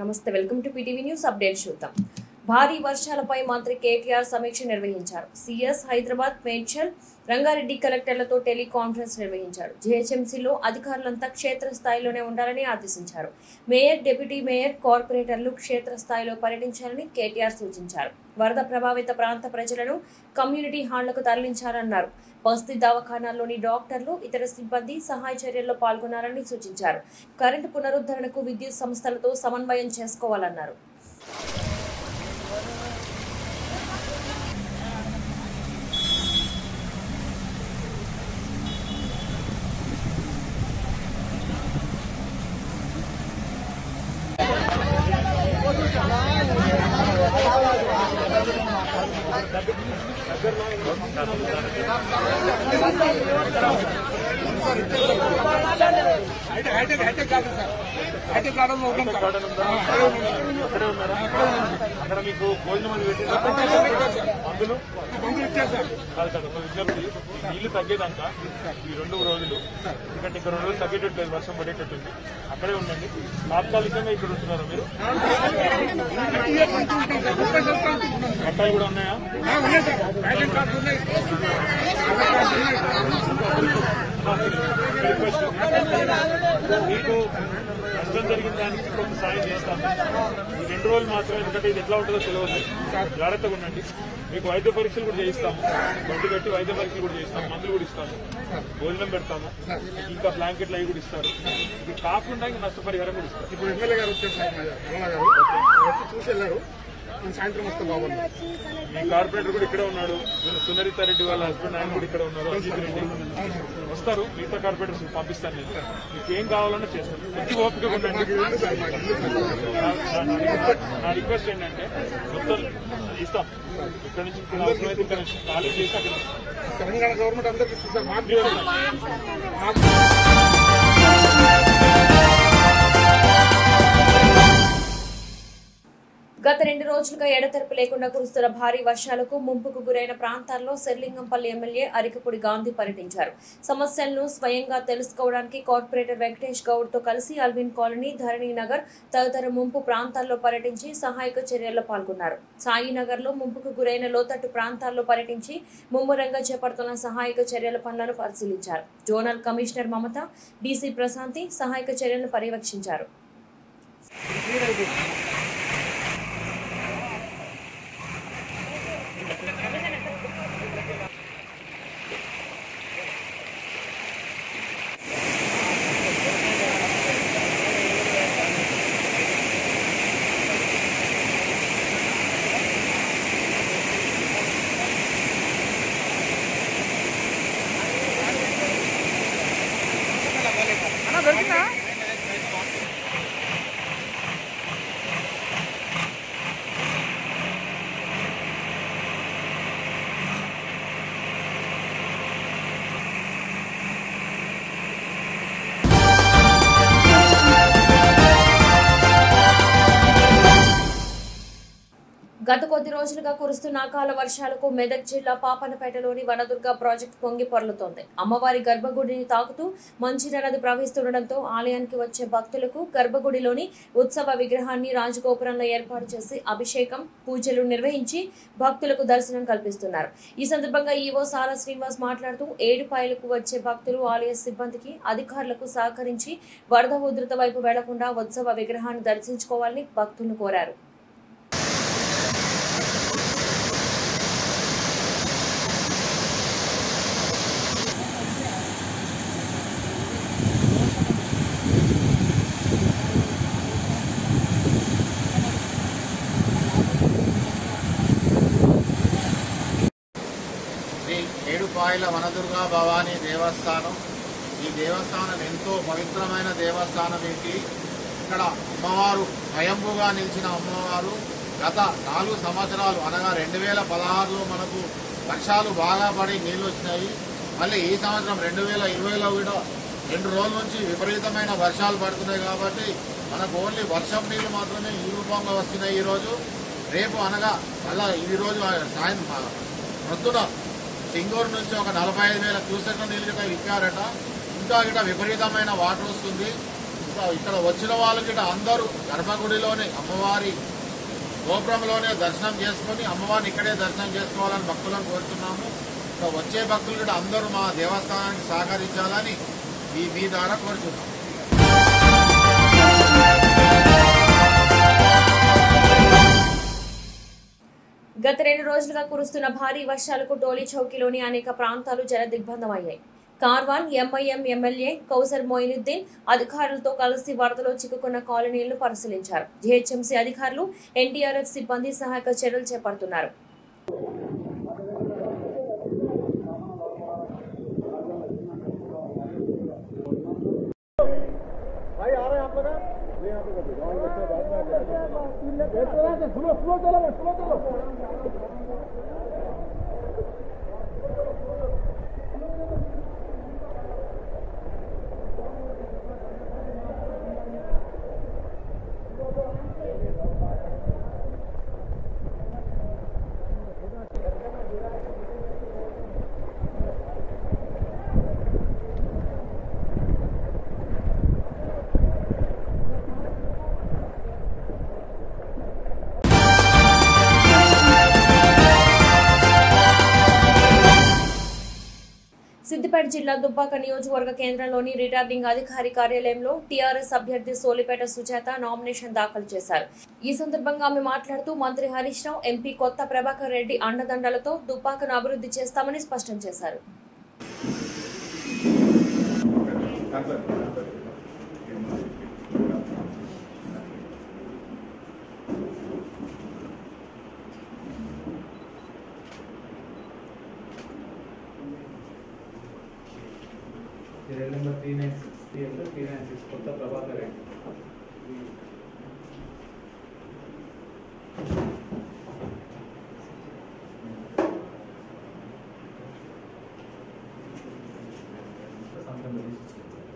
నమస్తే welcome to PTV news update చూద్దాం భారీ వర్షాలపై మంత్రి కేటీఆర్ సమీక్ష నిర్వహించారు సిఎస్ హైదరాబాద్ మేడ్చల్ రంగారెడ్డి కలెక్టర్లతో టెలికాన్ఫరెన్స్ నిర్వహించారు జీహెచ్ఎంసీలో అధికారులంతా క్షేత్రస్థాయిలోనే ఉండాలని ఆదేశించారు మేయర్ డిప్యూటీ మేయర్ కార్పొరేటర్లు క్షేత్రస్థాయిలో పర్యటించాలని కేటీఆర్ సూచించారు వరద ప్రభావిత ప్రాంత ప్రజలను కమ్యూనిటీ హాళ్లకు తరలించాలన్నారు బస్తీ దవాఖానాల్లోని డాక్టర్లు ఇతర సిబ్బంది సహాయ చర్యల్లో పాల్గొనాలని సూచించారు కరెంటు పునరుద్ధరణకు విద్యుత్ సంస్థలతో సమన్వయం చేసుకోవాలన్నారు hitech hitech garden sir hitech garden లో ఉన్నాం సార్ గార్డెన్ ఉందా అక్కడే ఉన్నారా అక్కడ మీకు భోజనం అది పెట్టిందా మందులు మందులు ఇచ్చారు సార్ కాదు కాదు ఒక విజ్ఞప్తి నీళ్లు తగ్గేదాకా ఈ రెండు రోజులు ఎందుకంటే ఇంకా రెండు రోజులు తగ్గేటట్టు లేదు వర్షం పడేటట్టుంది అక్కడే ఉండండి తాత్కాలికంగా ఇక్కడ ఉంటున్నారా మీరు ముప్పై సంవత్సరాలు ఉంటున్నాం సార్ పట్టాలు కూడా ఉన్నాయా ఆ, ఉన్నాయి సార్ హైటెక్ కార్డు ఉన్నాయి రిక్వెస్ట్ మీకు నష్టం జరిగిన దానికి కొంత సాయం చేస్తాను ఈ రెండు రోజులు మాత్రమే ఎందుకంటే ఇది ఎట్లా ఉంటుందో తెలియదు జాగ్రత్తగా ఉండండి మీకు వైద్య పరీక్షలు కూడా చేయిస్తాము బండి పెట్టి వైద్య పరీక్షలు కూడా చేయిస్తాము మందులు కూడా ఇస్తాము భోజనం పెడతాము ఇంకా బ్లాంకెట్లు అవి కూడా ఇస్తారు ఇది కాకుండా ఇంకా నష్టపరిహారం కూడా ఇస్తారు ఇప్పుడు ఎమ్మెల్యే గారు వచ్చారు సార్ మా రమణ గారు వచ్చి చూసి వెళ్ళారు నేను సాయంత్రం వస్తే బాగుంది మీ కార్పొరేటర్ కూడా ఇక్కడే ఉన్నాడు వీళ్ళ సునరిత రెడ్డి వాళ్ళ హస్బెండ్ ఆయన కూడా ఇక్కడ ఉన్నారు అజిత్ రెడ్డి వస్తారు మిగతా కార్పొరేటర్స్ పంపిస్తాను నేను మీకు ఏం కావాలన్నా చేస్తాను కొంచెం ఓపిక ఉండండి సార్ మాకు ఇల్లు సార్ నా- నా- నా రిక్వెస్ట్ ఏంటంటే మొత్తం ఇస్తాం ఇక్కడ నుంచి ఇక్కడ అవసరమైతే ఇక్కడ నుంచి ఖాళీ చేసి అక్కడ తెలంగాణ గవర్నమెంట్ అందరికి ఇస్తుంది సార్ మాకు మీరు కూడా వెళ్ళండి. గత రెండు రోజులుగా ఎడతెరపు లేకుండా కురుస్తున్న భారీ వర్షాలకు ముంపుకు గురైన ప్రాంతాల్లో శెర్లింగంపల్లి ఎమ్మెల్యే అరికపూడి గాంధీ పర్యటించారు సమస్యలను స్వయంగా తెలుసుకోవడానికి కార్పొరేటర్ వెంకటేష్ గౌడ్ తో కలిసి అల్విన్ కాలనీ ధరణి నగర్ తదితర ముంపు ప్రాంతాల్లో పర్యటించి సహాయక చర్యల్లో పాల్గొన్నారు సాయినగర్ లో ముంపుకు గురైన లోతట్టు ప్రాంతాల్లో పర్యటించి ముమ్మరంగా చేపడుతున్న సహాయక చర్యల పనులను పరిశీలించారు zonal commissioner Mamata DC Prashanthi సహాయక చర్యలను పర్యవేక్షించారు అన్న దొరికిందా గత కొద్ది రోజులుగా కురుస్తున్న అకాల వర్షాలకు మెదక్ జిల్లా పాపనపేటలోని వనదుర్గ ప్రాజెక్టు పొంగి పొర్లుతోంది అమ్మవారి గర్భగుడిని తాకుతూ మంచిర నది ప్రవహిస్తుండటంతో ఆలయానికి వచ్చే భక్తులకు గర్భగుడిలోని ఉత్సవ విగ్రహాన్ని రాజగోపురంలో ఏర్పాటు చేసి అభిషేకం పూజలు నిర్వహించి భక్తులకు దర్శనం కల్పిస్తున్నారు ఈ సందర్భంగా ఈవో సారా శ్రీనివాస్ మాట్లాడుతూ ఏడుపాయలకు వచ్చే భక్తులు ఆలయ సిబ్బందికి అధికారులకు సహకరించి వరద ఉధృత వైపు వెళ్లకుండా ఉత్సవ విగ్రహాన్ని దర్శించుకోవాలని భక్తులను కోరారు శ్రీ ఏడుపాయల వనదుర్గా భవానీ దేవస్థానం ఈ దేవస్థానం ఎంతో పవిత్రమైన దేవస్థానం ఇది ఇక్కడ అమ్మవారు స్వయంభుగా నిలిచిన అమ్మవారు గత నాలుగు సంవత్సరాలు అనగా రెండు వేల పదహారులో మనకు వర్షాలు బాగా పడి నీళ్లు వచ్చినాయి మళ్ళీ ఈ సంవత్సరం రెండు వేల ఇరవైలో కూడా రెండు రోజుల నుంచి విపరీతమైన వర్షాలు పడుతున్నాయి కాబట్టి మనకు ఓన్లీ వర్షం నీళ్లు మాత్రమే ఈ రూపంలో వస్తున్నాయి ఈరోజు రేపు అనగా మళ్ళా ఈ రోజు సాయంత్రం ప్రొద్దున సింగూరు నుంచి ఒక నలభై ఐదు వేల క్యూసెక్ల నీళ్ళు గిట్ట ఇచ్చారట ఇంకా గిట్ట విపరీతమైన వాటర్ వస్తుంది సో ఇక్కడ వచ్చిన వాళ్ళకి ఇక్కడ అందరూ గర్భగుడిలోనే అమ్మవారి గోపురంలోనే దర్శనం చేసుకొని అమ్మవారిని ఇక్కడే దర్శనం చేసుకోవాలని భక్తులను కోరుతున్నాము సో వచ్చే భక్తులు కూడా అందరూ మా దేవస్థానానికి సహకరించాలని ఈ మీ ద్వారా కోరుతున్నాం గత రెండు రోజులుగా కురుస్తున్న భారీ వర్షాలకు టోలీ చౌకీలోని అనేక ప్రాంతాలు జల దిగ్బంధమయ్యాయి కార్వాన్ ఎంఐఎం ఎమ్మెల్యే కౌసర్ మొయినుద్దీన్ అధికారులతో కలిసి వరదలో చిక్కుకున్న కాలనీలను పరిశీలించారు జీహెచ్ఎంసీ అధికారులు ఎన్డీఆర్ఎఫ్ సిబ్బంది సహాయక చర్యలు చేపడుతున్నారు సిద్దిపేట జిల్లా దుబ్బాక నియోజకవర్గ కేంద్రంలోని రిటర్నింగ్ అధికారి కార్యాలయంలో టీఆర్ఎస్ అభ్యర్థి సోలిపేట సుజాత నామినేషన్ దాఖలు చేశారు ఈ సందర్భంగా ఆమె మాట్లాడుతూ మంత్రి హరీష్ రావు ఎంపీ కొత్త ప్రభాకర్ రెడ్డి అండదండలతో దుబ్బాకను అభివృద్ధి చేస్తామని స్పష్టం చేశారు serial number three nine six three అంటే త్రీ నైన్ సిక్స్ కొత్త ప్రభాకర్ రెడ్డి సంతకం పెట్టేసి.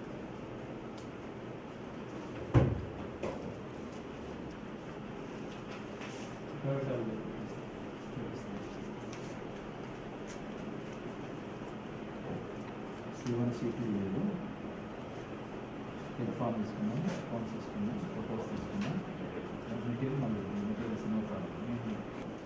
సివన్ సీట్లు లేదు హెడ్ ఫామ్ తీసుకున్నాం ఫోన్స్ తీసుకున్నాం ఫొటోస్ తీసుకున్నాం మెటీరియల్ మళ్ళీ మెటీరియల్ సినిమా ప్రాబ్లం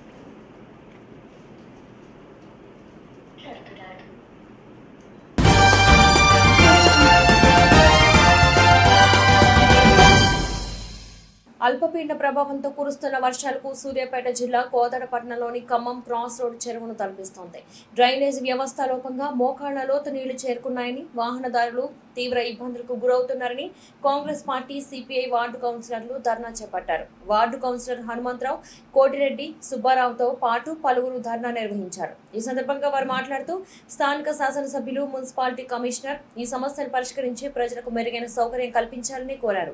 అల్పపీడన ప్రభావంతో కురుస్తున్న వర్షాలకు సూర్యాపేట జిల్లా కోదడపట్నంలోని ఖమ్మం క్రాస్ రోడ్ చెరువును తలపిస్తోంది డ్రైనేజ్ వ్యవస్థ లోపంగా మోకాళ్ల లోతు నీళ్లు చేరుకున్నాయని వాహనదారులు తీవ్ర ఇబ్బందులకు గురవుతున్నారని కాంగ్రెస్ పార్టీ సిపిఐ వార్డు కౌన్సిలర్లు ధర్నా చేపట్టారు వార్డు కౌన్సిలర్ హనుమంతరావు కోటిరెడ్డి సుబ్బారావుతో పాటు పలువురు ధర్నా నిర్వహించారు ఈ సందర్భంగా వారు మాట్లాడుతూ స్థానిక శాసనసభ్యులు మున్సిపాలిటీ కమిషనర్ ఈ సమస్యను పరిష్కరించి ప్రజలకు మెరుగైన సౌకర్యం కల్పించాలని కోరారు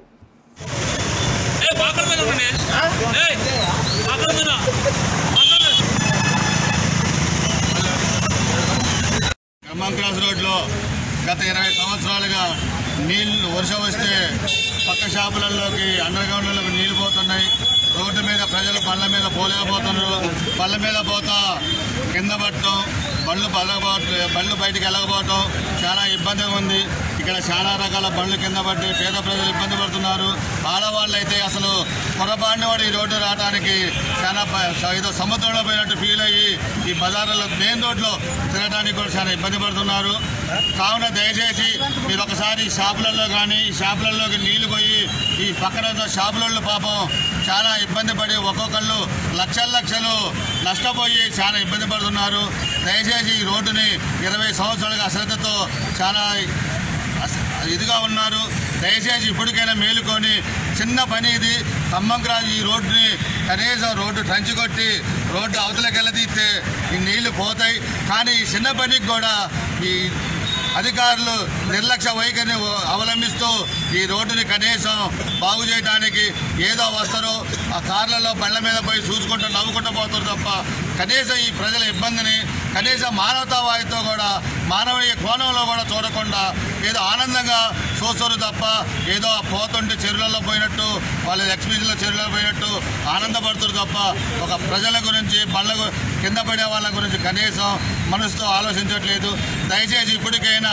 ఖమ్మం క్రాస్ రోడ్లో గత ఇరవై సంవత్సరాలుగా నీళ్లు వర్షం వస్తే పక్క షాపులలోకి అండర్ గ్రౌండ్లలోకి నీళ్లు పోతున్నాయి రోడ్డు మీద ప్రజలు బళ్ళ మీద పోలేకపోతున్నారు బళ్ళ మీద పోతా కింద పట్టడం బళ్ళు బలగపోవటం బళ్ళు బయటికి వెళ్ళకపోవటం చాలా ఇబ్బందిగా ఉంది ఇక్కడ చాలా రకాల బండ్లు కింద పట్టి పేద ప్రజలు ఇబ్బంది పడుతున్నారు ఆడవాళ్ళు అయితే అసలు పొరపాటున వాడు ఈ రోడ్డు రావడానికి చాలా ప- ఏదో సముద్రంలో పోయినట్టు ఫీల్ అయ్యి ఈ బజార్లలో మెయిన్ రోడ్లో తిరగడానికి కూడా చాలా ఇబ్బంది పడుతున్నారు కావున దయచేసి మీరు ఒకసారి ఈ షాపులలో కానీ ఈ షాపులలోకి నీళ్లు పోయి ఈ పక్కన ఉన్న షాపులలో పాపం చాలా ఇబ్బంది పడి ఒక్కొక్కళ్ళు లక్షల లక్షలు నష్టపోయి చాలా ఇబ్బంది పడుతున్నారు దయచేసి ఈ రోడ్డుని ఇరవై సంవత్సరాలుగా అశ్రద్ధతో చాలా అస- ఇదిగా ఉన్నారు దయచేసి ఇప్పటికైనా మేలుకొని చిన్న పని ఇది ఖమ్మం క్రాస్ ఈ రోడ్డుని కనీసం రోడ్డు ట్రంచి కొట్టి రోడ్డు అవతలకి వెళ్ళదీస్తే ఈ నీళ్లు పోతాయి కానీ ఈ చిన్న పనికి కూడా ఈ అధికారులు నిర్లక్ష్య వైఖరిని అవలంబిస్తూ ఈ రోడ్డుని కనీసం బాగు చేయడానికి ఏదో వస్తారు ఆ కార్లలో బండ్ల మీద పోయి చూసుకుంటూ నవ్వుకుంటూ పోతారు తప్ప కనీసం ఈ ప్రజల ఇబ్బందిని కనీసం మానవతావాదితో కూడా మానవీయ కోణంలో కూడా చూడకుండా ఏదో ఆనందంగా చూస్తారు తప్ప ఏదో ఆ పోతుంటే చెరువులలో పోయినట్టు వాళ్ళ ఎక్స్పీరియన్స్లో చెరువులో పోయినట్టు ఆనందపడుతారు తప్ప ఒక ప్రజల గురించి బండ్ల గు- కింద పడే వాళ్ళ గురించి కనీసం మనసుతో ఆలోచించట్లేదు దయచేసి ఇప్పటికైనా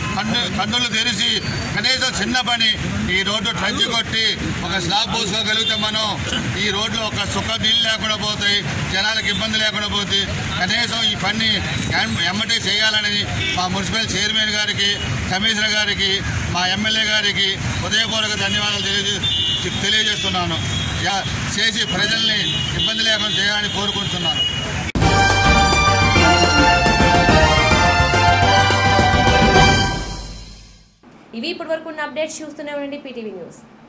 కన్ను కన్నులు తెరిచి కనీసం చిన్న పని ఈ రోడ్డు ట్రంచి కొట్టి ఒక స్లాబ్ పోసుకోగలిగితే మనం ఈ రోడ్లో ఒక సుఖ నీళ్ళు లేకుండా పోతాయి జనాలకు ఇబ్బంది లేకుండా పోతాయి కనీసం ఈ పని ఎమ్మటే చేయాలని మా మున్సిపల్ చైర్మన్ గారికి కమిషనర్ గారికి మా ఎమ్మెల్యే గారికి హృదయపూర్వక ధన్యవాదాలు తెలియజే తెలియజేస్తున్నాను యా- చేసి ప్రజల్ని ఇబ్బంది లేకుండా చేయాలని కోరుకుంటున్నాను ఇవి ఇప్పటివరకు ఉన్న అప్డేట్స్ చూస్తూనే ఉండండి పీటీవీ న్యూస్